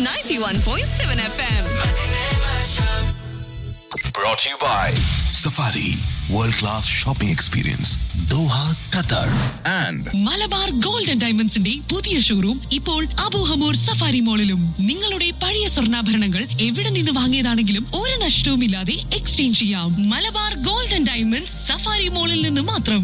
91.7 FM. Brought to you by Safari World Class Shopping Experience Doha, Qatar and Malabar gold and ഡയമണ്ട്സിന്റെ പുതിയ showroom ഇപ്പോൾ Abu Hamour safari മോളിലും നിങ്ങളുടെ പഴയ സ്വർണ്ണാഭരണങ്ങൾ എവിടെ നിന്ന് വാങ്ങിയതാണെങ്കിലും ഒരു നഷ്ടവുമില്ലാതെ എക്സ്ചേഞ്ച് ചെയ്യാം Malabar gold and diamonds Safari മോളിൽ നിന്ന് മാത്രം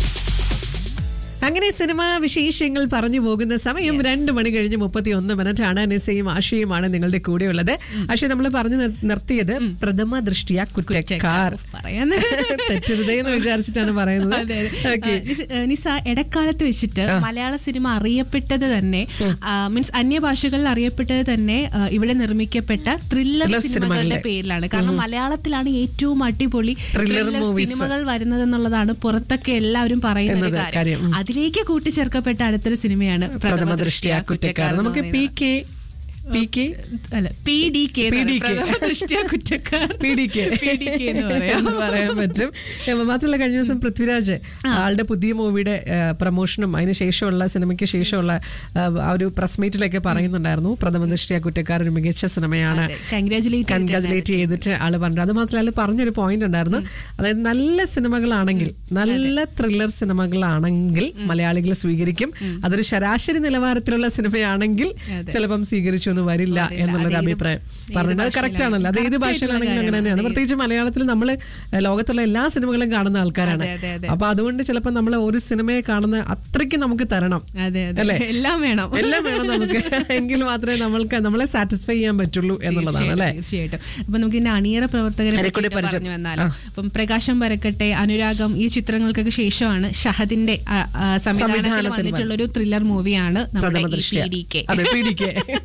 അങ്ങനെ സിനിമാ വിശേഷങ്ങൾ പറഞ്ഞു പോകുന്ന സമയം രണ്ട് മണി കഴിഞ്ഞ് മുപ്പത്തി ഒന്ന് മിനിറ്റ് ആണ് നിസയും ആശയുമാണ് നിങ്ങളുടെ കൂടെയുള്ളത് ആശയ നമ്മൾ പറഞ്ഞു നിർ- നിർത്തിയത് പ്രഥമ ദൃഷ്ടിയ കുറ്റക്കാർ പറയാന്ന് തെറ്റരുതേ എന്ന് വിചാരിച്ചിട്ടാണ് പറയുന്നത് അതെ, അതെ. ഓക്കെ ആ, നിസ- ആ, നിസ ഇടക്കാലത്ത് വെച്ചിട്ട് മലയാള സിനിമ അറിയപ്പെട്ടത് തന്നെ മീൻസ് അന്യഭാഷകളിൽ അറിയപ്പെട്ടത് തന്നെ ആ, ഇവിടെ നിർമ്മിക്കപ്പെട്ട ത്രില്ലർ Thriller സിനിമകളുടെ സിനിമകളുടെ. പേരിലാണ് കാരണം മലയാളത്തിലാണ് ഏറ്റവും അടിപൊളി Thriller thriller movies. സിനിമകൾ വരുന്നത് എന്നുള്ളതാണ് പുറത്തൊക്കെ എല്ലാവരും പറയുന്ന ഒരു എന്നത് കാര്യം കാര്യം. ഉം. അതിലേക്ക് കൂട്ടിച്ചേർക്കപ്പെട്ട അടുത്തൊരു സിനിമയാണ് പ്രഥമ ദൃഷ്ടിയ കുറ്റക്കാർ നമുക്ക് പി കെ പി കെ അല്ല പി ഡി കെ PDK. കുറ്റക്കാർ പി ഡി കെ PDK എന്ന് പറയാം എന്ന് പറയാൻ പറ്റും ഏ, മാത്രമല്ല കഴിഞ്ഞ ദിവസം പൃഥ്വിരാജ് ആളുടെ പുതിയ മൂവിയുടെ പ്രൊമോഷനും അതിന് ശേഷമുള്ള സിനിമയ്ക്ക് ശേഷമുള്ള ആ, ആ ഒരു പ്രസ് മീറ്റിലൊക്കെ പറയുന്നുണ്ടായിരുന്നു പ്രഥമ ദൃഷ്ടിയ കുറ്റക്കാർ ഒരു മികച്ച സിനിമയാണ് കൺഗ്രാചുലേറ്റ് കൺഗ്രാജുലേറ്റ് ചെയ്തിട്ട് ആള് പറഞ്ഞു അത് മാത്രമല്ല ആള് പറഞ്ഞൊരു പോയിന്റ് ഉണ്ടായിരുന്നു അതായത് നല്ല സിനിമകളാണെങ്കിൽ നല്ല ത്രില്ലർ സിനിമകളാണെങ്കിൽ മലയാളികൾ സ്വീകരിക്കും അതൊരു ശരാശരി നിലവാരത്തിലുള്ള സിനിമയാണെങ്കിൽ ചിലപ്പം സ്വീകരിച്ചു എന്ന് വരില്ല എന്നുള്ളൊരു അത് ഏത് അഭിപ്രായം ഏത് പറഞ്ഞത് കറക്റ്റ് ആണല്ലോ അത് ഏത് Correct ഭാഷയിലാണെങ്കിലും ആയിട്ടുള്ള അങ്ങനെ തന്നെയാണ് കാര്യമാണ്. പ്രത്യേകിച്ച് മലയാളത്തിൽ നമ്മൾ ലോകത്തുള്ള എല്ലാ സിനിമകളും കാണുന്ന ആൾക്കാരാണ് അതെ, അതെ, അതെ. അപ്പൊ അതുകൊണ്ട് ചിലപ്പോൾ നമ്മൾ ഒരു സിനിമയെ കാണുന്ന അത്രയ്ക്ക് നമുക്ക് തരണം അതെ അല്ലേ? അതെ എല്ലാം വേണം എല്ലാം വേണം നമുക്ക് എങ്കിൽ മാത്രമേ നമ്മൾക്ക് നമ്മളെ സാറ്റിസ്ഫൈ ചെയ്യാൻ പറ്റുള്ളൂ എന്നുള്ളതാണ് അല്ലേ തീർച്ചയായിട്ടും അപ്പൊ നമുക്ക് ഇതിന്റെ അണിയറ പ്രവർത്തകരെ അതിനെ കൂടി പറ്റിയിട്ട് പരിചയം- പറഞ്ഞു വന്നാലോ അപ്പം പ്രകാശം പരക്കട്ടെ അനുരാഗം ഈ ചിത്രങ്ങൾക്കൊക്കെ ശേഷമാണ് ഷഹദിന്റെ ആ, ആ, സംവിധാനത്തിൽ സംവിധാനത്തിൽ വന്നിട്ടുള്ള ഒരു ത്രില്ലർ മൂവിയാണ് നമ്മുടെ പ്രഥമ ഈ ദൃഷ്ടിയ. PDK. അതെ, PDK.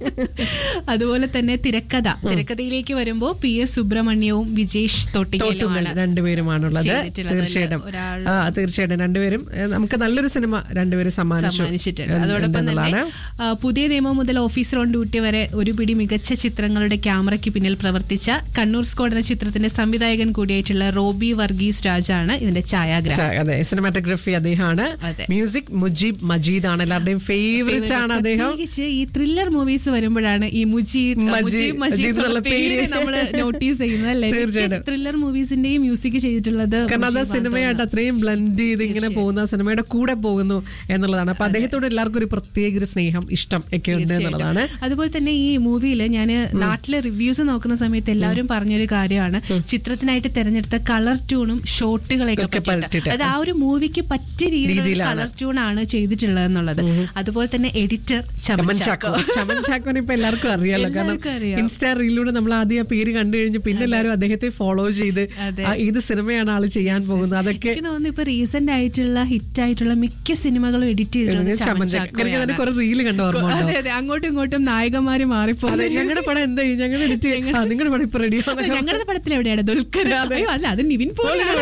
അതുപോലെ തന്നെ തിരക്കഥ തിരക്കഥയിലേക്ക് വരുമ്പോ പി എസ് സുബ്രഹ്മണ്യവും വിജേഷ് തോട്ടുങ്ങൾ തൊട്ടിങ്ങലുമാണ് രണ്ടുപേരുമാണുള്ളത് ചെയ്തിട്ടുള്ളത്. തീർച്ചയായിട്ടും ഒരാൾ- ആ തീർച്ചയായിട്ടും രണ്ടുപേരും ഏ, നമുക്ക് നല്ലൊരു സിനിമ രണ്ടുപേരും സമ്മാനിച്ചു സമ്മാനിച്ചിട്ടുണ്ട് എന്ന് അതോടൊപ്പം തന്നെ എന്നുള്ളതാണ്. ആ, പുതിയ നിയമം മുതൽ ഓഫീസർ ഓൺ ഡ്യൂട്ടി വരെ ഒരു പിടി മികച്ച ചിത്രങ്ങളുടെ ക്യാമറയ്ക്ക് പിന്നിൽ പ്രവർത്തിച്ച കണ്ണൂർ സ്ക്വാഡ് എന്ന ചിത്രത്തിന്റെ സംവിധായകൻ കൂടിയായിട്ടുള്ള റോബി വർഗീസ് രാജാണ് ഇതിന്റെ ഛായാഗ്രഹം ച- അതെ സിനിമാറ്റോഗ്രഫി അദ്ദേഹമാണ് അതെ. മ്യൂസിക് മുജീബ് മജീദ് ആണ് എല്ലാവരുടെയും ഫേവറേറ്റ് ആണ് അദ്ദേഹം പ്രത്യേകിച്ച് ഈ ത്രില്ലർ മൂവീസ് വരുമ്പോഴാണ് ഈ മുജീദ് മജീദ്, മുജീബ് മജീദ് മജീദ് എന്നുള്ള എന്നുള്ള പേര് പേര് നമ്മൾ നോട്ടീസ് ചെയ്യുന്നത് അല്ലേ തീർച്ചയായിട്ടും. ത്രില്ലർ മൂവീസിന്റെയും മ്യൂസിക് ചെയ്തിട്ടുള്ളത് കാരണം അത് മുജീബാണ് സിനിമയായിട്ട് അത്രയും ബ്ലെൻഡ് ചെയ്ത് ഇങ്ങനെ പോകുന്ന സിനിമയുടെ കൂടെ പോകുന്നു എന്നുള്ളതാണ് അപ്പൊ അദ്ദേഹത്തോട് എല്ലാവർക്കും ഒരു പ്രത്യേക ഒരു സ്നേഹം ഇഷ്ടം ഒക്കെ ഉണ്ട് എന്നുള്ളതാണ് തീർച്ചയായിട്ടും. അതുപോലെ തന്നെ ഈ മൂവിയിൽ ഞാൻ നാട്ടിലെ റിവ്യൂസ് നോക്കുന്ന സമയത്ത് എല്ലാവരും പറഞ്ഞൊരു കാര്യമാണ് ചിത്രത്തിനായിട്ട് തെരഞ്ഞെടുത്ത കളർ ട്യൂണും ഷോട്ടുകളൊക്കെ ഒക്കെ പറ്റിയിട്ട്. പറ്റിയിട്ട്. അത് ആ ഒരു മൂവിക്ക് പറ്റിയ രീതിയിലുള്ള രീതിയിലാണ്. കളർ ട്യൂൺ ആണ് ചെയ്തിട്ടുള്ളത് എന്നുള്ളത് അതുപോലെ തന്നെ എഡിറ്റർ ചമൻ ചാക്കോ ചമൻ ചാക്കോനെ ഇപ്പൊ എല്ലാവർക്കും അറിയാലോ കാരണം എല്ലാവർക്കും അറിയാം. ഇൻസ്റ്റാ റീലിലൂടെ നമ്മൾ ആദ്യം ആ പേര് കണ്ടു കഴിഞ്ഞ് പിന്നെ എല്ലാവരും അദ്ദേഹത്തെ ഫോളോ ചെയ്ത് അതെ. ആ ഏത് സിനിമയാണ് ആള് ചെയ്യാൻ പോകുന്നത് അതൊക്കെ എനിക്ക് തോന്നുന്നു ഇപ്പൊ റീസെന്റ് ആയിട്ടുള്ള ഹിറ്റ് ആയിട്ടുള്ള മിക്ക സിനിമകളും എഡിറ്റ് ചെയ്തിട്ടുള്ളത് ചമൻ ചമൻ ചാക്കോ എനിക്ക് ചാക്കോയാണ്. അതിന്റെ കുറെ റീല് കണ്ട ഓർമ്മ ഉണ്ടോ അതെ അതെ അങ്ങോട്ടും ഇങ്ങോട്ടും നായകന്മാര് അതെ മാറിപ്പോകും ഞങ്ങളുടെ പടം എന്താ ഞങ്ങളുടെ എഡിറ്റ് നിങ്ങളുടെ പടം ഇപ്പൊ റെഡി ഞങ്ങളുടെ പടത്തിൽ എവിടെയാണ് ദുൽഖർ അയ്യോ, അല്ല അത് നിവിൻ പോളിയാണ്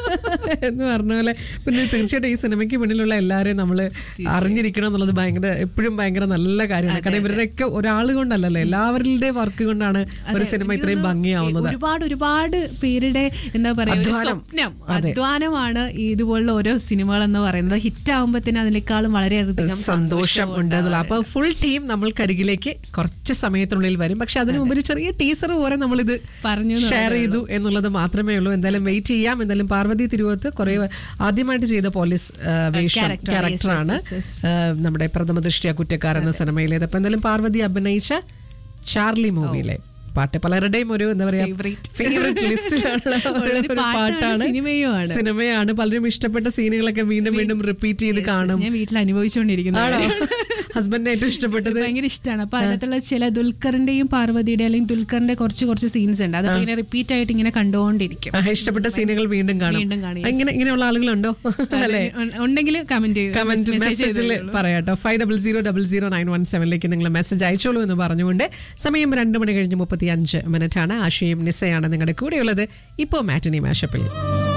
എന്ന് പറഞ്ഞ പോലെ പിന്നെ തീർച്ചയായിട്ടും ഈ സിനിമയ്ക്ക് മുന്നിലുള്ള എല്ലാവരെയും നമ്മൾ അറിഞ്ഞിരിക്കണം എന്നുള്ളത് ഭയങ്കര എപ്പോഴും ഭയങ്കര നല്ല കാര്യമാണ് കാരണം ഇവരുടെയൊക്കെ ഒരാൾ കൊണ്ടല്ലല്ലോ എല്ലാവരുടെ വർക്ക് കൊണ്ടാണ് ഒരു സിനിമ എനിക്ക് ഇത്രയും തോന്നുന്നു ഭംഗിയാവുന്നത് ഒരുപാട് ഒരുപാട് പേരുടെ എന്താ പറയാ ഒരു അധ്വാനം. സ്വപ്നം അതെ. അധ്വാനമാണ് ഈ ഇതുപോലുള്ള ഓരോ സിനിമകൾ എന്ന് പറയുന്നത് ഹിറ്റ് ആകുമ്പോഴത്തേനും അതിനേക്കാളും വളരെയധികം സന്തോഷം ഉണ്ട് എന്നുള്ള അപ്പൊ ഫുൾ ടീം നമ്മൾക്കരികിലേക്ക് കുറച്ച് സമയത്തിനുള്ളിൽ വരും പക്ഷെ അതിന് മുമ്പ് ഒരു ചെറിയ ടീസർ പോലെ നമ്മളിത് പറഞ്ഞു എന്നേ ഷെയർ ചെയ്തു എന്നുള്ളത് മാത്രമേ ഉള്ളൂ എന്തായാലും വെയിറ്റ് ചെയ്യാം എന്തായാലും പാർവതി തിരുവോത്ത് കുറെ ആദ്യമായിട്ട് ചെയ്ത പോലീസ് ആ, വേഷം character, ക്യാരക്ടറാണ് yes, yes, ആ, നമ്മുടെ പ്രഥമ ദൃഷ്ടിയ കുറ്റക്കാർ എന്ന സിനിമയിലേത് അപ്പൊ എന്തായാലും പാർവതി അഭിനയിച്ച ചാർലി മൂവിയിലെ പാട്ട് പലരുടെയും ഒരു എന്താ പറയാ Favourite. ഫേവറേറ്റ് ലിസ്റ്റിലുള്ള ഉള്ളൊരു ഒരു പാട്ടാണ്, പാട്ടാണ് സിനിമയുമാണ്. സിനിമയാണ് പലരും ഇഷ്ടപ്പെട്ട സീനുകളൊക്കെ വീണ്ടും വീണ്ടും റിപ്പീറ്റ് ചെയ്ത് കാണും ഞാൻ വീട്ടിൽ അനുഭവിച്ചുകൊണ്ടിരിക്കുന്നു ആണോ ഹസ്ബൻഡിന് ഏറ്റവും ഇഷ്ടപ്പെട്ടത് ഭയങ്കര ഇഷ്ടമാണ് അപ്പൊ അതിനകത്തുള്ള ചില ദുൽഖറിന്റെയും പാർവതിയുടെ അല്ലെങ്കിൽ ദുൽഖറിന്റെ കുറച്ച് കുറച്ച് സീൻസ് ഉണ്ട് അതൊക്കെ ഇങ്ങനെ റിപ്പീറ്റ് ആയിട്ട് ഇങ്ങനെ കണ്ടുകൊണ്ടിരിക്കും ആ, ഇഷ്ടപ്പെട്ട സീനുകൾ വീണ്ടും കാണും വീണ്ടും കാണും, ആ, ഇങ്ങനെ ഇങ്ങനെയുള്ള ആളുകളുണ്ടോ അല്ലേ ഉണ്ടെങ്കിൽ കമന്റ് കമന്റ് മെസ്സേജിൽ പറയാട്ടോ five double zero double zero nine one സെവനിലേക്ക് നിങ്ങൾ മെസ്സേജ് അയച്ചോളൂ എന്ന് പറഞ്ഞുകൊണ്ട് സമയം രണ്ട് മണി കഴിഞ്ഞ് മുപ്പത്തി അഞ്ച് മിനിറ്റ് ആണ് ആശയും നിസയാണ് നിങ്ങളുടെ കൂടെയുള്ളത് ഇപ്പോൾ മാറ്റിനി മാഷപ്പിൽ